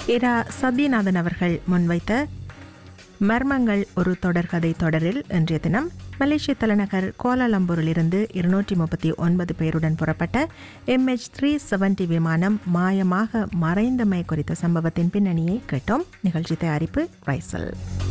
இரா சத்யநாதன் அவர்கள் முன்வைத்த மர்மங்கள் ஒரு தொடர்கதை தொடரில் இன்றைய தினம் மலேசிய தலைநகர் கோலாலம்பூரிலிருந்து இருநூற்றி முப்பத்தி ஒன்பது பேருடன் புறப்பட்ட எம்ஹெச் த்ரீ செவன்டி விமானம் மாயமாக மறைந்தமை குறித்த சம்பவத்தின் பின்னணியை கேட்டோம் நிகழ்ச்சி தயாரிப்பு Raisal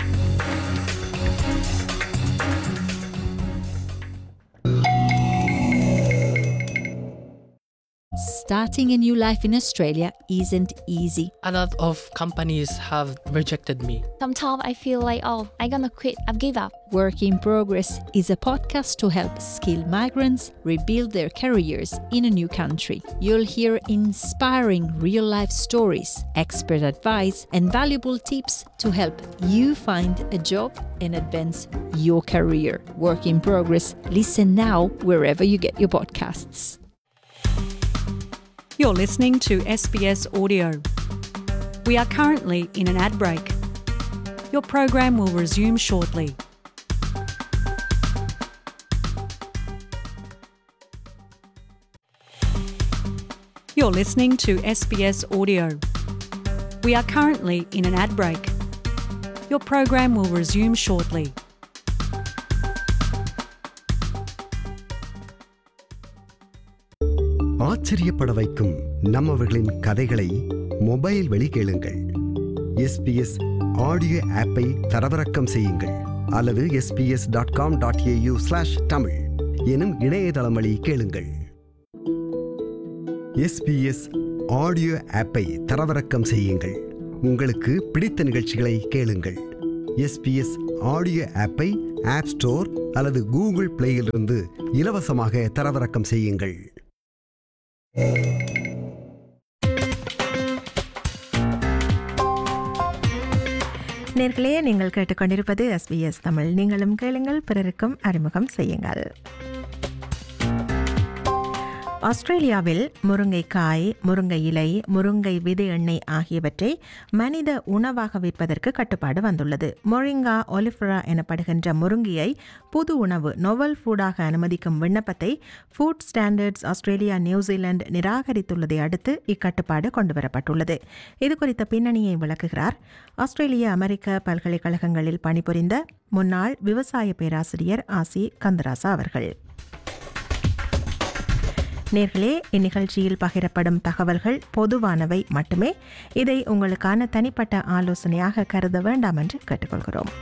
Starting a new life in Australia isn't easy. A lot of companies have rejected me. Sometimes I feel like, oh, I'm gonna quit. I've give up. Work in Progress is a podcast to help skilled migrants rebuild their careers in a new country. You'll hear inspiring real life stories, expert advice, and valuable tips to help you find a job and advance your career. Work in Progress. Listen now wherever you get your podcasts. You're listening to SBS Audio. We are currently in an ad break. Your program will resume shortly. You're listening to SBS Audio. We are currently in an ad break. Your program will resume shortly. ஆச்சரியப்பட வைக்கும் நம்மவர்களின் கதைகளை mobile வழி கேளுங்கள் SBS audio ஆப்பை தரவிறக்கம் செய்யுங்கள் அல்லது SBS dot com dot AU slash Tamil எனும் இணையதளம் வழி கேளுங்கள் எஸ்பிஎஸ் ஆடியோ ஆப்பை தரவிறக்கம் செய்யுங்கள் உங்களுக்கு பிடித்த நிகழ்ச்சிகளை கேளுங்கள் எஸ்பிஎஸ் ஆடியோ ஆப்பை ஆப் ஸ்டோர் அல்லது கூகுள் பிளேயிலிருந்து இலவசமாக தரவிறக்கம் செய்யுங்கள் நேர்களே நீங்கள் கேட்டுக்கொண்டிருப்பது எஸ்பிஎஸ் தமிழ் நீங்களும் கேளுங்கள் பிறருக்கும் அறிமுகம் செய்யுங்கள் ஆஸ்திரேலியாவில் முருங்கைக்காய் முருங்கை இலை முருங்கை விதை எண்ணெய் ஆகியவற்றை மனித உணவாக விற்பதற்கு கட்டுப்பாடு வந்துள்ளது மொரிங்கா ஒலிஃபரா எனப்படுகின்ற முருங்கையை புது உணவு நொவல் ஃபுடாக அனுமதிக்கும் விண்ணப்பத்தை ஃபுட் ஸ்டாண்டர்ட்ஸ் ஆஸ்திரேலியா நியூசிலாந்து நிராகரித்துள்ளதை அடுத்து இக்கட்டுப்பாடு கொண்டுவரப்பட்டுள்ளது இது குறித்த பின்னணியை விளக்குகிறார் ஆஸ்திரேலிய அமெரிக்க பல்கலைக்கழகங்களில் பணிபுரிந்த முன்னாள் விவசாய பேராசிரியர் ஆசி கந்தராசா அவர்கள் நேர்களே இந்நிகழ்ச்சியில் பகிரப்படும் தகவல்கள் பொதுவானவை மட்டுமே இதை உங்களுக்கான தனிப்பட்ட ஆலோசனையாக கருத வேண்டாம் என்று கேட்டுக்கொள்கிறோம்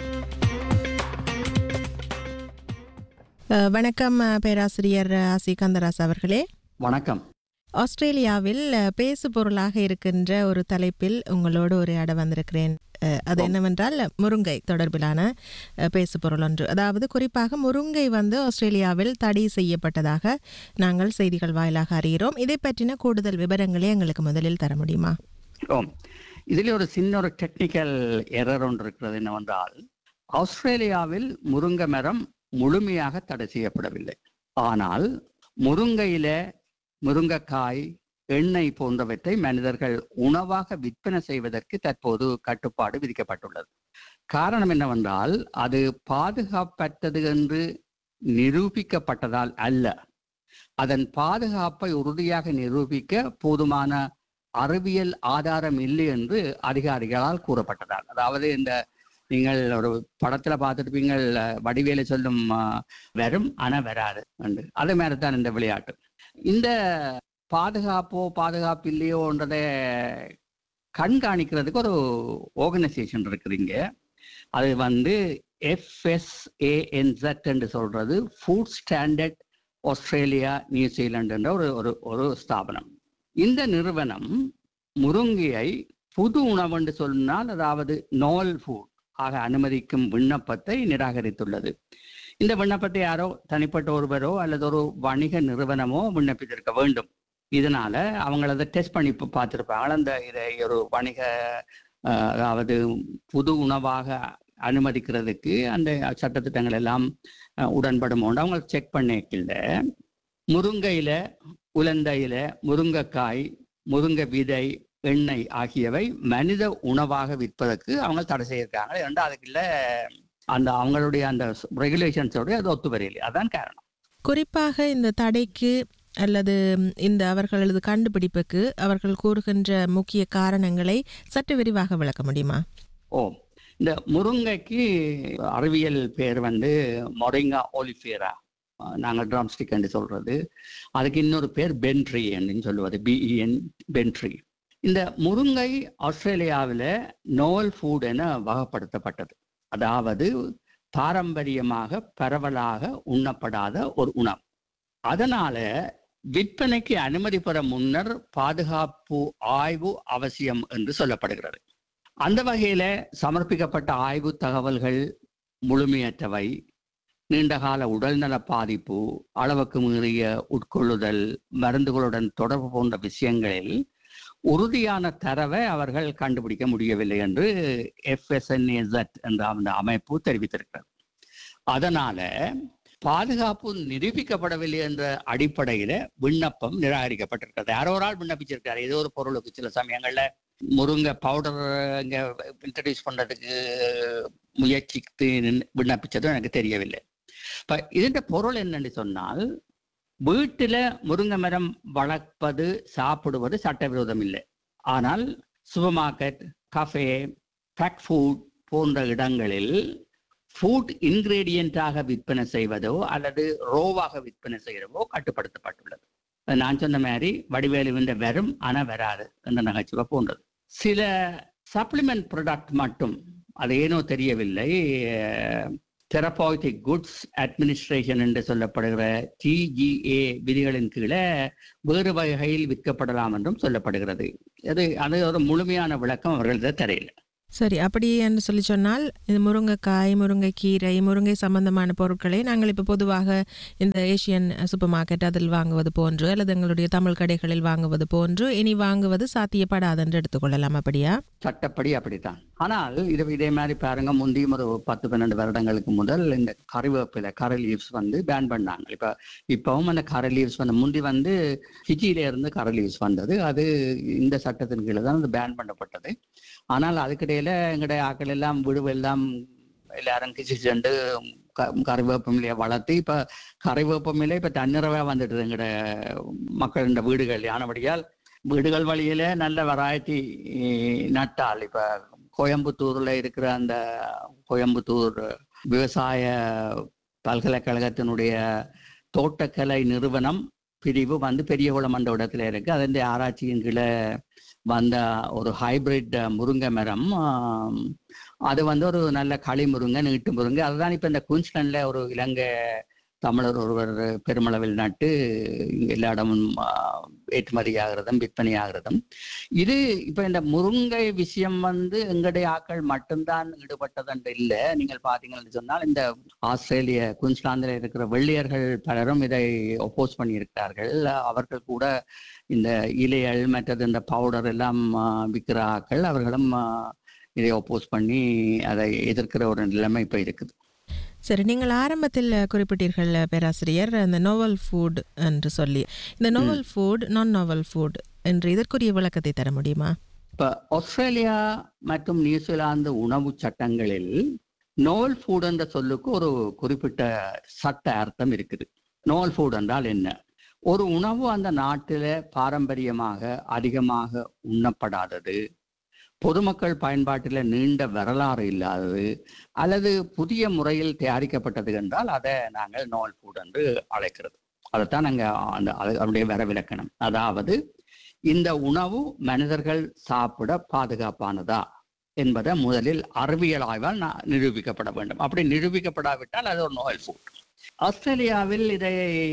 அஹ், வணக்கம் அஹ், பேராசிரியர் ஆசி கந்தராஸ் அவர்களே வணக்கம் ஆஸ்திரேலியாவில் அஹ், பேசு பொருளாக இருக்கின்ற ஒரு தலைப்பில் உங்களோடு ஒரு அட வந்திருக்கிறேன் அஹ், அது என்னவென்றால் முருங்கை தொடர்பிலான அஹ், பேசு பொருள் ஒன்று அதாவது குறிப்பாக முருங்கை வந்து ஆஸ்திரேலியாவில் தடை செய்யப்பட்டதாக நாங்கள் செய்திகள் வாயிலாக அறிகிறோம் இதை பற்றின கூடுதல் விவரங்களை எங்களுக்கு முதலில் தர முடியுமா ஓம் இதில் ஒரு சின்ன ஒரு டெக்னிக்கல் எரர் ஒன்று இருக்கிறது என்னவென்றால் ஆஸ்திரேலியாவில் முருங்கை மரம் முழுமையாக தடை செய்யப்படவில்லை ஆனால் முருங்கையில முருங்கைக்காய் எண்ணெய் போன்றவற்றை மனிதர்கள் உணவாக விற்பனை செய்வதற்கு தற்போது கட்டுப்பாடு விதிக்கப்பட்டுள்ளது காரணம் என்னவென்றால் அது பாதுகாப்பற்றது என்று நிரூபிக்கப்பட்டதால் அல்ல அதன் பாதுகாப்பை உறுதியாக நிரூபிக்க போதுமான அறிவியல் ஆதாரம் இல்லை என்று அதிகாரிகளால் கூறப்பட்டதால் அதாவது இந்த நீங்கள் ஒரு படத்துல பார்த்துருப்பீங்கள் வடிவேலு சொல்லும் அஹ், வரும் ஆனா வராது என்று அதே மாதிரி தான் இந்த விளையாட்டு இந்த பாதுகாப்போ பாதுகாப்பு இல்லையோன்றதை கண்காணிக்கிறதுக்கு ஒரு ஆர்கனைசேஷன் இருக்குதுங்க அது வந்து எஃப்எஸ்ஏஎன்செட் என்று சொல்றது ஃபுட் ஸ்டாண்டர்ட் ஆஸ்திரேலியா நியூசிலாண்டுன்ற ஒரு ஒரு ஒரு ஸ்தாபனம் இந்த நிறுவனம் முருங்கையை புது உணவென்று சொன்னால் அதாவது நோவல் ஃபுட் ஆக அனுமதிக்கும் விண்ணப்பத்தை நிராகரித்துள்ளது இந்த விண்ணப்பத்தை யாரோ தனிப்பட்ட ஒருவரோ அல்லது ஒரு வணிக நிறுவனமோ விண்ணப்பித்திருக்க வேண்டும் இதனால அவங்கள அதை டெஸ்ட் பண்ணி பா- பார்த்திருப்பாங்க அந்த இதை ஒரு வணிக அஹ், அதாவது புது உணவாக அனுமதிக்கிறதுக்கு அந்த சட்டத்திட்டங்கள் எல்லாம் அஹ், உடன்படுமோண்டு அவங்க செக் பண்ணிக்கல முருங்கையில உலந்தையில முருங்கைக்காய் முருங்கை விதை எண்ணெய் ஆகியவை மனித உணவாக விற்பதற்கு அவங்க தடை செய்திருக்காங்க ஏன்னா அதுக்குள்ள அந்த அவங்களுடைய அந்த ரெகுலேஷன்ஸோட அது ஒத்து வரையில்லை அதான் காரணம் குறிப்பாக இந்த தடைக்கு அல்லது இந்த அவர்களது கண்டுபிடிப்புக்கு அவர்கள் கூறுகின்ற முக்கிய காரணங்களை சற்று விரிவாக விளக்க முடியுமா ஓ இந்த முருங்கைக்கு அறிவியல் பேர் வந்து மொரிங்கா ஒலிஃபேரா நாங்கள் ட்ராம்ஸ்டிக் என்று சொல்றது அதுக்கு இன்னொரு பேர் பென்ட்ரி என்று சொல்லுவது பிஇஎன் பென்ட்ரி இந்த முருங்கை ஆஸ்திரேலியாவில் நோவல் ஃபுட் என வகைப்படுத்தப்பட்டது அதாவது பாரம்பரியமாக பரவலாக உண்ணப்படாத ஒரு உணவு அதனால விற்பனைக்கு அனுமதி பெற முன்னர் பாதுகாப்பு ஆய்வு அவசியம் என்று சொல்லப்படுகிறது அந்த வகையில சமர்ப்பிக்கப்பட்ட ஆய்வு தகவல்கள் முழுமையற்றவை நீண்டகால உடல்நல பாதிப்பு அளவுக்கு மீறிய உட்கொள்ளுதல் மருந்துகளுடன் தொடர்பு போன்ற விஷயங்களில் உறுதியான தரவை அவர்கள் கண்டுபிடிக்க முடியவில்லை என்று எஃப்எஸ்என்ஏசட் என்ற அந்த அமைப்பு தெரிவித்திருக்கிறது அதனால பாதுகாப்பு நிரூபிக்கப்படவில்லை என்ற அடிப்படையில விண்ணப்பம் நிராகரிக்கப்பட்டிருக்கிறது யாரோ ஒரு ஆள் விண்ணப்பிச்சிருக்காரு ஏதோ ஒரு பொருளுக்கு சில சமயங்கள்ல முருங்கை பவுடர் இங்க இன்ட்ரடியூஸ் பண்றதுக்கு முயற்சித்து விண்ணப்பிச்சதும் எனக்கு தெரியவில்லை இப்ப இதன் பொருள் என்னன்னு சொன்னால் வீட்டுல முருங்கை மரம் வளர்ப்பது சாப்பிடுவது சட்டவிரோதம் இல்லை ஆனால் supermarket cafe pack food போன்ற இடங்களில் ஃபுட் இன்கிரீடியண்டாக விற்பனை செய்வதோ அல்லது ரோவாக விற்பனை செய்யறவோ கட்டுப்படுத்தப்பட்டுள்ளது நான் சொன்ன மாதிரி வடிவேலுவின்ற வெறும் ஆனா வராது என்ற நகைச்சுவை போன்றது சில சப்ளிமெண்ட் ப்ராடக்ட் மட்டும் அது ஏனோ தெரியவில்லை தெரபாய்டிக் குட்ஸ் அட்மினிஸ்ட்ரேஷன் என்று சொல்லப்படுகிற டிஜிஏ விதிகளின் கீழே வேறு வகையில் விற்கப்படலாம் என்றும் சொல்லப்படுகிறது அது அது ஒரு முழுமையான விளக்கம் அவர்களது தெரியல சரி அப்படி என்று சொல்லி சொன்னால் இது முருங்கைக்காய் முருங்கைக்கீரை முருங்கை சம்பந்தமான பொருட்களை நாங்கள் இப்போ பொதுவாக இந்த ஏஷியன் சூப்பர் மார்க்கெட் அதில் வாங்குவது போன்று அல்லது எங்களுடைய தமிழ் கடைகளில் வாங்குவது போன்று இனி வாங்குவது சாத்தியப்படாது என்று எடுத்துக்கொள்ளலாம் அப்படியா சட்டப்படி அப்படித்தான் ஆனால் இது இதே மாதிரி பாருங்க முந்தியும் ஒரு பத்து பன்னெண்டு வருடங்களுக்கு முதல் இந்த கறிவேப்பிலை கரை லீவ்ஸ் வந்து பேன் பண்ணாங்க இப்ப இப்பவும் அந்த கரை லீவ்ஸ் வந்து முந்தி வந்து ஃபிஜியில இருந்து கரை லீவ்ஸ் வந்தது அது இந்த சட்டத்தின் கீழே தான் அது பேன் பண்ணப்பட்டது ஆனால் அதுக்கிடையில எங்களுடைய ஆக்கள் எல்லாம் விடுவு எல்லாம் எல்லாரும் கிச்சு சென்று கறிவேப்பமிலையை வளர்த்து இப்ப கறிவேப்பமில்லை இப்ப தன்னிறவா வந்துடுது எங்கட மக்களின் வீடுகள் ஆனபடியால் வீடுகள் வழியில நல்ல வெரைட்டி நட்டால் இப்ப கோயம்புத்தூர்ல இருக்கிற அந்த கோயம்புத்தூர் விவசாய பல்கலைக்கழகத்தினுடைய தோட்டக்கலை நிறுவனம் பிரிவு வந்து பெரியகுளம் என்ற இடத்துல இருக்கு அதன் ஆராய்ச்சியின் கீழே வந்த ஒரு ஹைபிரிட் முருங்கை மரம் அது வந்து ஒரு நல்ல களி முருங்கை நீட்டு முருங்கை அதுதான் இப்ப இந்த குயின்ஸ்லாண்ட்ல ஒரு இலங்கை தமிழர் ஒருவர் பெருமளவில் நட்டு எல்லா இடமும் ஏற்றுமதி ஆகிறதும் விற்பனை ஆகிறதும் இது இப்ப இந்த முருங்கை விஷயம் வந்து எங்களுடைய ஆக்கள் மட்டும்தான் ஈடுபட்டதுன்ற இல்லை நீங்கள் பாத்தீங்கன்னு சொன்னால் இந்த ஆஸ்திரேலிய குயின்ஸ்லாந்தில் இருக்கிற வெள்ளியர்கள் பலரும் இதை ஒப்போஸ் பண்ணியிருக்கிறார்கள் அவர்கள் கூட இந்த இலைகள் மற்றது இந்த பவுடர் எல்லாம் விற்கிற ஆக்கள் அவர்களும் இதை ஒப்போஸ் பண்ணி அதை எதிர்க்கிற ஒரு நிலைமை இப்ப இருக்குது சரி நீங்கள் ஆரம்பத்தில் குறிப்பிட்டீர்கள் பேராசிரியர் அந்த நோவல் ஃபுட் என்று சொல்லி இந்த நோவல் ஃபுட் நான் நோவல் ஃபுட் என்று இதற்குரிய விளக்கத்தை தர முடியுமா இப்ப ஆஸ்திரேலியா மற்றும் நியூசிலாந்து உணவு சட்டங்களில் நோவல் ஃபுட் என்ற சொல்லுக்கு ஒரு குறிப்பிட்ட சட்ட அர்த்தம் இருக்குது நோவல் ஃபுட் என்றால் என்ன ஒரு உணவு அந்த நாட்டில பாரம்பரியமாக அதிகமாக உண்ணப்படாதது பொதுமக்கள் பயன்பாட்டில் நீண்ட வரலாறு இல்லாதது அல்லது புதிய முறையில் தயாரிக்கப்பட்டது என்றால் அதை நாங்கள் நோல் ஃபுட் என்று அழைக்கிறது அதைத்தான் நாங்கள் அந்த அதனுடைய வரவிலக்கணம் அதாவது இந்த உணவு மனிதர்கள் சாப்பிட பாதுகாப்பானதா என்பதை முதலில் அறிவியல் ஆய்வால் நிரூபிக்கப்பட வேண்டும் அப்படி நிரூபிக்கப்படாவிட்டால் அது ஒரு நோயல் ஃபுட் ஆஸ்திரேலியாவில் இதை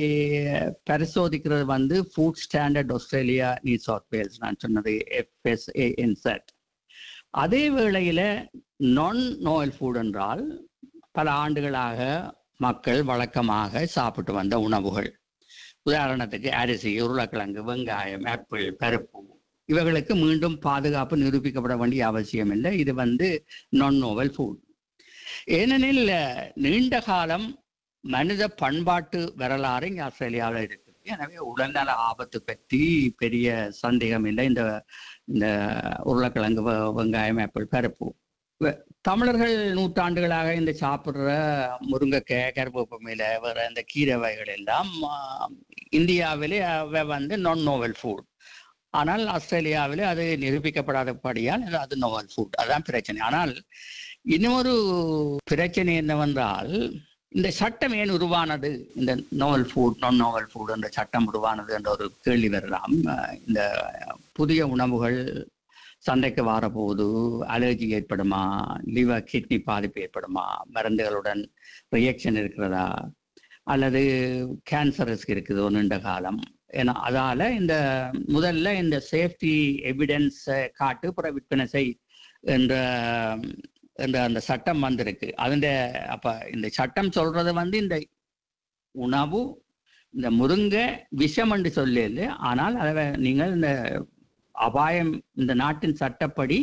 பரிசோதிக்கிறது வந்து food standard Australia New South Wales நான் சொன்னது எஃப்எஸ்ஏஎன்செட் அதே வேளையில நான் நோயல் ஃபுட் என்றால் பல ஆண்டுகளாக மக்கள் வழக்கமாக சாப்பிட்டு வந்த உணவுகள் உதாரணத்துக்கு அரிசி உருளைக்கிழங்கு வெங்காயம் ஆப்பிள் பருப்பு இவைகளுக்கு மீண்டும் பாதுகாப்பு நிரூபிக்கப்பட வேண்டிய அவசியம் இல்லை இது வந்து நான் நோவல் ஃபுட் ஏனெனில் நீண்ட காலம் மனித பண்பாட்டு வரலாறு இங்கே ஆஸ்திரேலியாவில் இருக்குது எனவே உடல்நல ஆபத்து பற்றி பெரிய சந்தேகம் இல்லை இந்த இந்த உருளைக்கிழங்கு வெங்காயம் ஆப்பிள் பருப்பு வ- தமிழர்கள் நூற்றாண்டுகளாக இந்த சாப்பிடுற முருங்கைக்காய் கருவேப்பமையில வேற இந்த கீரை வகைகள் எல்லாம் ஆ, இந்தியாவிலே அவை வந்து நான் நோவல் ஃபுட் ஆனால் ஆஸ்திரேலியாவிலே அது நிரூபிக்கப்படாதபடியால் அது- அது நோவல் ஃபுட் அதான் பிரச்சனை ஆனால் இன்னொரு பிரச்சனை என்னவென்றால் இந்த சட்டம் ஏன் உருவானது இந்த நோவல் ஃபுட் நான் நோவல் ஃபுட் என்ற சட்டம் உருவானது என்ற ஒரு கேள்வி வரலாம் அஹ் இந்த புதிய உணவுகள் சந்தைக்கு வரபோது அலர்ஜி ஏற்படுமா லிவர் கிட்னி பாதிப்பு ஏற்படுமா மருந்துகளுடன் ரியாக்ஷன் இருக்கிறதா அல்லது கேன்சர் ரிஸ்க் இருக்குது ஒரு நீண்ட காலம் ஏன்னா அதால இந்த முதல்ல இந்த சேஃப்டி எவிடன்ஸ் காட்டு புற விற்பனை செய் என்ற என்ற அந்த சட்டம் வந்திருக்கு அதுண்ட அப்ப இந்த சட்டம் சொல்றது வந்து இந்த உணவு இந்த முருங்கை விஷம் என்று சொல்லல ஆனால் அதை நீங்கள் இந்த அபாயம் இந்த நாட்டின் சட்டப்படி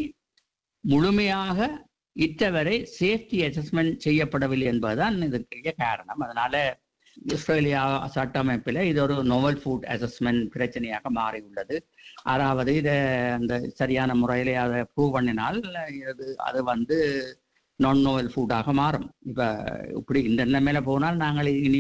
முழுமையாக இற்றவரை சேஃப்டி அசஸ்மெண்ட் செய்யப்படவில்லை என்பதுதான் இதற்குரிய காரணம் அதனால இஸ்ரேலியா சட்டமைப்பில் இது ஒரு நோவல் ஃபுட் அசஸ்மெண்ட் பிரச்சனையாக மாறியுள்ளது அதாவது இதை அந்த சரியான முறையில அதை ப்ரூவ் பண்ணினால் இது அது வந்து நான் நோவல் ஃபுட்டாக மாறும் இப்ப இப்படி இந்த நிலைமையில போனால் நாங்கள் இனி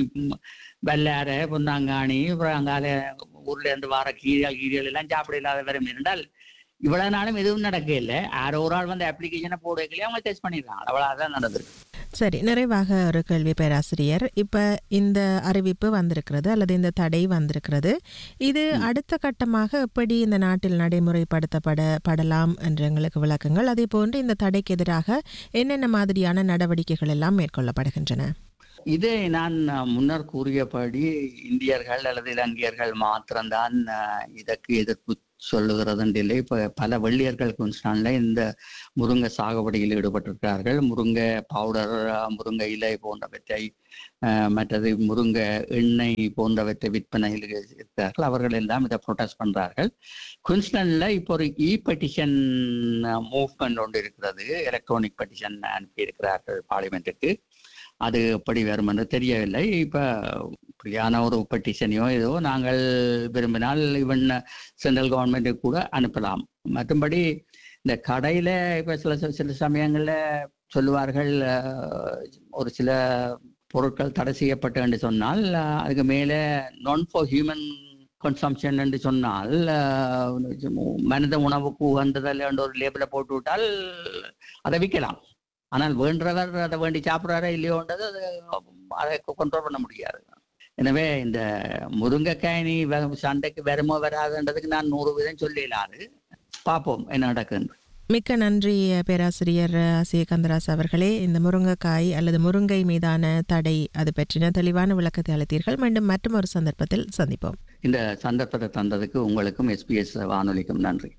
வெள்ளார பொந்தாங்காணி அப்புறம் அங்கால ஊர்ல இருந்து வர கீரை கீரைகள் எல்லாம் சாப்பிட இல்லாத வரும் இருந்தால் இவ்வளவு நாளும் எதுவும் நடக்க இல்லை யாரோ ஒரு ஆள் வந்து அப்ளிகேஷனை போடக்கலையே அவங்க டெஸ்ட் பண்ணிடுறாங்க அவ்வளவுதான் நடந்திருக்கு சரி நிறைவாக ஒரு கேள்வி பேராசிரியர் இப்ப இந்த அறிவிப்பு வந்திருக்கிறது அல்லது இந்த தடை வந்திருக்கிறது இது அடுத்த கட்டமாக எப்படி இந்த நாட்டில் நடைமுறைப்படுத்தப்பட படலாம் என்று எங்களுக்கு விளக்குங்கள் அதே போன்று இந்த தடைக்கு எதிராக என்னென்ன மாதிரியான நடவடிக்கைகள் எல்லாம் மேற்கொள்ளப்படுகின்றன இதை நான் அஹ், முன்னர் கூறியபடி இந்தியர்கள் அல்லது இலங்கையர்கள் மாத்திரம்தான் அஹ், இதற்கு எதிர்ப்பு சொல்லுகிறது இல்லை இப்ப பல வெள்ளியர்கள் குன்ஸ்டான்ல இந்த முருங்கை சாகுபடியில் ஈடுபட்டிருக்கிறார்கள் முருங்கை பவுடர் முருங்கை இலை போன்றவற்றை அஹ், மற்றது முருங்கை எண்ணெய் போன்றவற்றை விற்பனையில் இருக்கிறார்கள் அவர்கள் எல்லாம் இதை ப்ரொடெஸ்ட் பண்றார்கள் குன்ஸ்டன்ல இப்போ ஒரு இ பெட்டிஷன் மூவ்மெண்ட் ஒன்று இருக்கிறது எலக்ட்ரானிக் பெட்டிஷன் அனுப்பி இருக்கிறார்கள் பார்லிமெண்ட்டுக்கு அது எப்படி வரும் என்று தெரியவில்லை இப்ப இப்படியான ஒரு பெட்டிஷனையோ ஏதோ நாங்கள் விரும்பினால் இவன் சென்ட்ரல் கவர்மெண்ட்டுக்கு கூட அனுப்பலாம் மற்றும்படி இந்த கடையில இப்ப சில சில- சில சமயங்கள்ல சொல்லுவார்கள் அஹ், ஒரு சில பொருட்கள் தடை செய்யப்பட்டு என்று சொன்னால் அஹ், அதுக்கு மேலே நான் ஃபார் ஹியூமன் கன்சம்ஷன் என்று சொன்னால் அஹ், மனித உணவுக்கு உகந்ததில் என்ற ஒரு லேபிளை போட்டு விட்டால் அதை விற்கலாம் ஆனால் வேண்டவர் அதை வேண்டி சாப்பிட்றாரா இல்லையோன்றது அது அதை கண்ட்ரோல் பண்ண முடியாது எனவே இந்த முருங்கைக்காய் நீ வ- சண்டைக்கு வருமோ வராதுன்றதுக்கு நான் நூறு வீதம் சொல்லிடலாது பார்ப்போம் என்ன நடக்குன்னு மிக்க நன்றி பேராசிரியர் சி கந்தராஸ் அவர்களே இந்த முருங்கைக்காய் அல்லது முருங்கை மீதான தடை அது பற்றின தெளிவான விளக்கத்தை அளித்தீர்கள் மீண்டும் மற்றும் ஒரு சந்தர்ப்பத்தில் சந்திப்போம் இந்த சந்தர்ப்பத்தை தந்ததுக்கு உங்களுக்கும் எஸ்பிஎஸ் வானொலிக்கும் நன்றி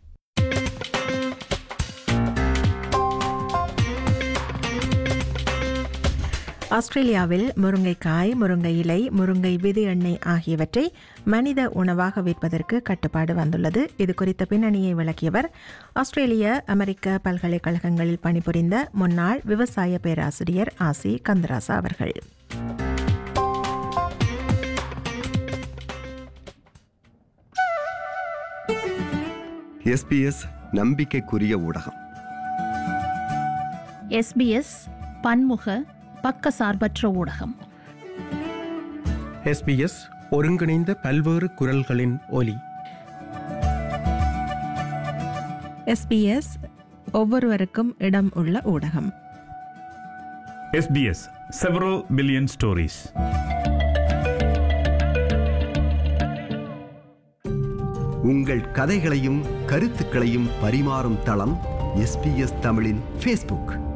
ஆஸ்திரேலியாவில் முருங்கைக்காய் முருங்கை இலை முருங்கை விது எண்ணெய் ஆகியவற்றை மனித உணவாக விற்பதற்கு கட்டுப்பாடு வந்துள்ளது இது குறித்த பின்னணியை விளக்கியவர் ஆஸ்திரேலிய அமெரிக்க பல்கலைக்கழகங்களில் பணிபுரிந்த முன்னாள் விவசாய பேராசிரியர் ஆசி கந்தராசா அவர்கள் எஸ்பிஎஸ் நம்பிக்கைக்குரிய ஊடகம் எஸ்பிஎஸ் பன்முக பக்கசார்பற்ற ஊடகம் எஸ்பிஎஸ் ஒருங்கிணைந்த பல்வேறு குரல்களின் ஒலி எஸ்பிஎஸ் ஒவ்வொருவருக்கும் இடம் உள்ள ஊடகம் SBS several billion stories. உங்கள் கதைகளையும் கருத்துக்களையும் பரிமாறும் தளம் எஸ்பிஎஸ் தமிழின் ஃபேஸ்புக்